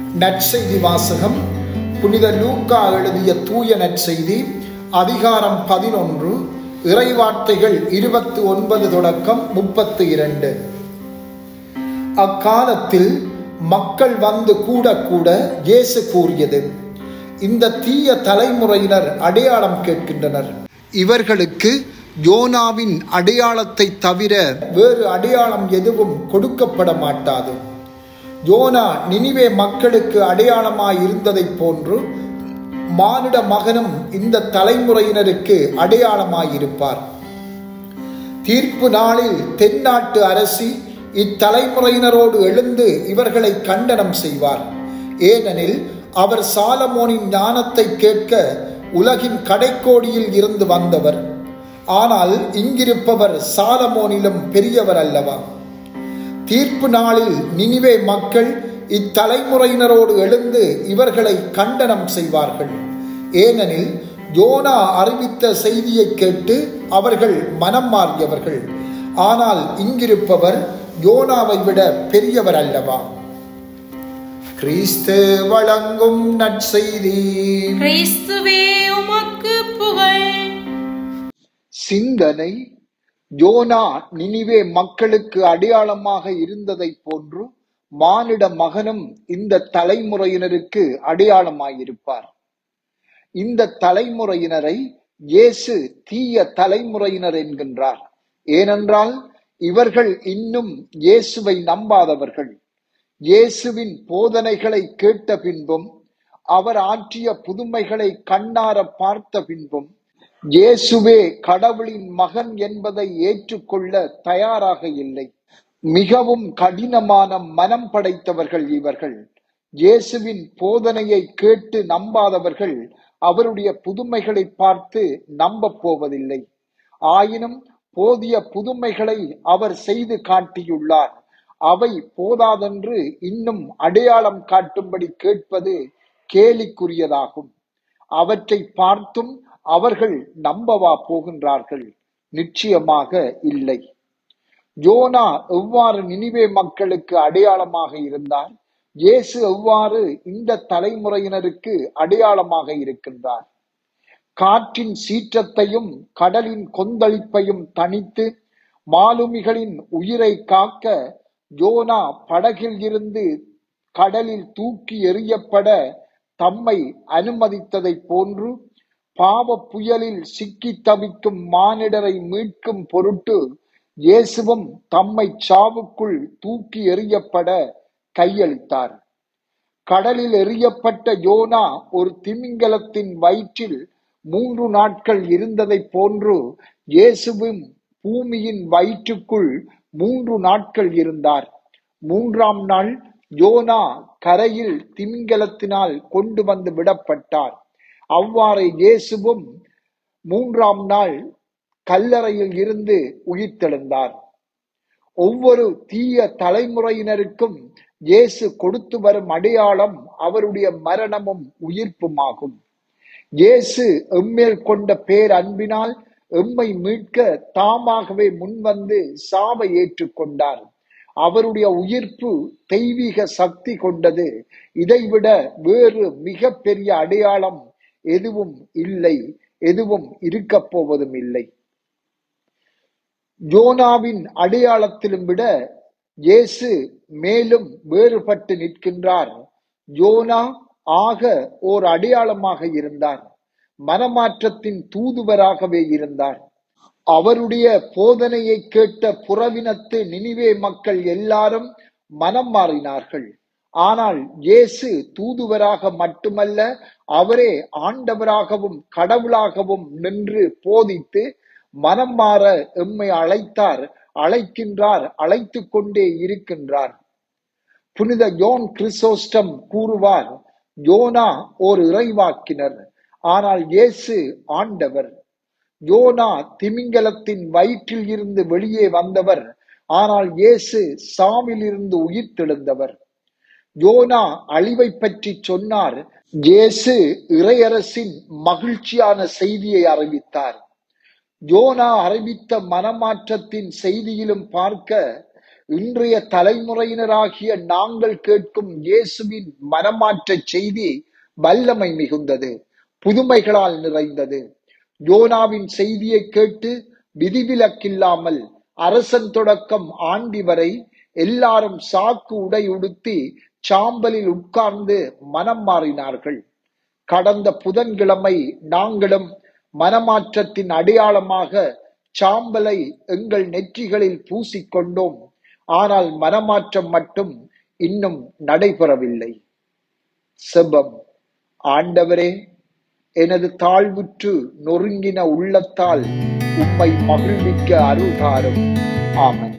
நற்செய்தி வாசகம் புனித லூக்கா எழுதிய தூய நற்செய்தி அதிகாரம் பதினொன்று இறைவார்த்தைகள் இருபத்தி ஒன்பது தொடக்கம் முப்பத்தி இரண்டு அக்காலத்தில் மக்கள் வந்து கூட கூட இயேசு கூறியது இந்த தீய தலைமுறையினர் அடையாளம் கேட்கின்றனர் இவர்களுக்கு யோனாவின் அடையாளத்தை தவிர வேறு அடையாளம் எதுவும் கொடுக்கப்பட மாட்டாது யோனா நினிவே மக்களுக்கு அடையாளமாய் இருந்ததைப் போன்று மானிட மகனும் இந்த தலைமுறையினருக்கு அடையாளமாயிருப்பார் தீர்ப்பு நாளில் தென்னாட்டு அரசி இத்தலைமுறையினரோடு எழுந்து இவர்களை கண்டனம் செய்வார் ஏனெனில் அவர் சாலமோனின் ஞானத்தை கேட்க உலகின் கடைக்கோடியில் இருந்து வந்தவர் ஆனால் இங்கிருப்பவர் சாலமோனிலும் பெரியவர் அல்லவா தீர்ப்பு நாளில் நினிவே மக்கள் இத்தலைமுறையினரோடு எழுந்து இவர்களை கண்டனம் செய்வார்கள் ஏனெனில் யோனா அறிவித்த செய்தியை கேட்டு அவர்கள் மனம் மாறியவர்கள் ஆனால் இங்கிருப்பவர் யோனாவை விட பெரியவர் அல்லவா கிறிஸ்து வழங்கும் நற்செய்தி கிறிஸ்துவே உமக்கு புகழ் சிந்தனை யோனா நினிவே மக்களுக்கு அடையாளமாக இருந்ததை போன்று மானிட மகனும் இந்த தலைமுறையினருக்கு அடையாளமாயிருப்பார் இந்த தலைமுறையினரை இயேசு தீய தலைமுறையினர் என்கின்றார் ஏனென்றால் இவர்கள் இன்னும் இயேசுவை நம்பாதவர்கள் இயேசுவின் போதனைகளை கேட்ட பின்பும் அவர் ஆற்றிய புதுமைகளை கண்ணார பார்த்த பின்பும் இயேசுவே கடவுளின் மகன் என்பதை ஏற்றுக்கொள்ள தயாராக இல்லை மிகவும் கடினமான மனம் படைத்தவர்கள் இவர்கள் இயேசுவின் போதனையை கேட்டு நம்பாதவர்கள் அவருடைய புதுமைகளை பார்த்து நம்ப போவதில்லை ஆயினும் போதிய புதுமைகளை அவர் செய்து காட்டியுள்ளார் அவை போதாதென்று இன்னும் அடையாளம் காட்டும்படி கேட்பது கேலிக்குரியதாகும் அவற்றை பார்த்தும் அவர்கள் நம்பவா போகின்றார்கள் நிச்சயமாக இல்லை யோனா எவ்வாறு நினிவே மக்களுக்கு அடையாளமாக இருந்தார் இயேசு எவ்வாறு இந்த தலைமுறையினருக்கு அடையாளமாக இருக்கின்றார் காற்றின் சீற்றத்தையும் கடலின் கொந்தளிப்பையும் தணித்து மாலுமிகளின் உயிரை காக்க யோனா படகில் இருந்து கடலில் தூக்கி எறியப்பட தம்மை அனுமதித்ததை போன்று பாவ புயலில் சிக்கி தவிக்கும் மானிடரை மீட்கும் பொருட்டு இயேசுவும் தம்மை சாவுக்குள் தூக்கி எறியப்பட கையளித்தார் கடலில் எறியப்பட்ட யோனா ஒரு திமிங்கலத்தின் வயிற்றில் மூன்று நாட்கள் இருந்ததை போன்று இயேசுவும் பூமியின் வயிற்றுக்குள் மூன்று நாட்கள் இருந்தார் மூன்றாம் நாள் யோனா கரையில் திமிங்கலத்தினால் கொண்டு வந்து விடப்பட்டார் அவ்வாறு இயேசுவும் மூன்றாம் நாள் கல்லறையில் இருந்து உயிர்த்தெழுந்தார் ஒவ்வொரு தீய தலைமுறையினருக்கும் இயேசு கொடுத்து வரும் அடையாளம் அவருடைய மரணமும் உயிர்ப்புமாகும் இயேசு எம்மேல் கொண்ட பேர் அன்பினால் எம்மை மீட்க தாமாகவே முன்வந்து சாவை ஏற்றுக்கொண்டார் அவருடைய உயிர்ப்பு தெய்வீக சக்தி கொண்டது இதைவிட வேறு மிக பெரிய அடையாளம் எதுவும் இல்லை எதுவும் இருக்க போவதும் இல்லை யோனாவின் அடையாளத்திலும் விட இயேசு மேலும் வேறுபட்டு நிற்கின்றார் யோனா ஆக ஓர் அடையாளமாக இருந்தார் மனமாற்றத்தின் தூதுவராகவே இருந்தார் அவருடைய போதனையை கேட்ட புறவினத்து நினிவே மக்கள் எல்லாரும் மனம் மாறினார்கள் ஆனால் இயேசு தூதுவராக மட்டுமல்ல அவரே ஆண்டவராகவும் கடவுளாகவும் நின்று போதித்து மனம் மாற எம்மை அழைத்தார் அழைக்கின்றார் அழைத்து கொண்டே இருக்கின்றார் புனித யோன் கிறிசோஸ்டம் கூறுவார் யோனா ஓர் இறைவாக்கினர் ஆனால் இயேசு ஆண்டவர் யோனா திமிங்கலத்தின் வயிற்றில் இருந்து வெளியே வந்தவர் ஆனால் இயேசு சாவில் இருந்து உயிர்த்தெழுந்தவர் யோனா அழிவை பற்றி சொன்னார் இயேசு இறையரசின் மகிழ்ச்சியான செய்தியை அறிவித்தார் யோனா அறிவித்த மனமாற்றத்தின் செய்தியிலும் பார்க்க இன்றைய தலைமுறையினராகிய நாங்கள் கேட்கும் இயேசுவின் மனமாற்ற செய்தி வல்லமை மிகுந்தது புதுமைகளால் நிறைந்தது யோனாவின் செய்தியை கேட்டு விதிவிலக்கில்லாமல் அரசன் தொடக்கம் ஆண்டி வரை எல்லாரும் சாக்கு உடை உடுத்தி சாம்பலில் உட்கார்ந்து மனம் மாறினார்கள் கடந்த புதன்கிழமை நாங்களும் மனமாற்றத்தின் அடையாளமாக சாம்பலை எங்கள் நெற்றிகளில் பூசிக்கொண்டோம் ஆனால் மனமாற்றம் மட்டும் இன்னும் நடைபெறவில்லை செபம் ஆண்டவரே எனது தாழ்வுற்று நொறுங்கின உள்ளத்தால் உம்மை மகிழ்விக்க அருள்தாரும் ஆமென்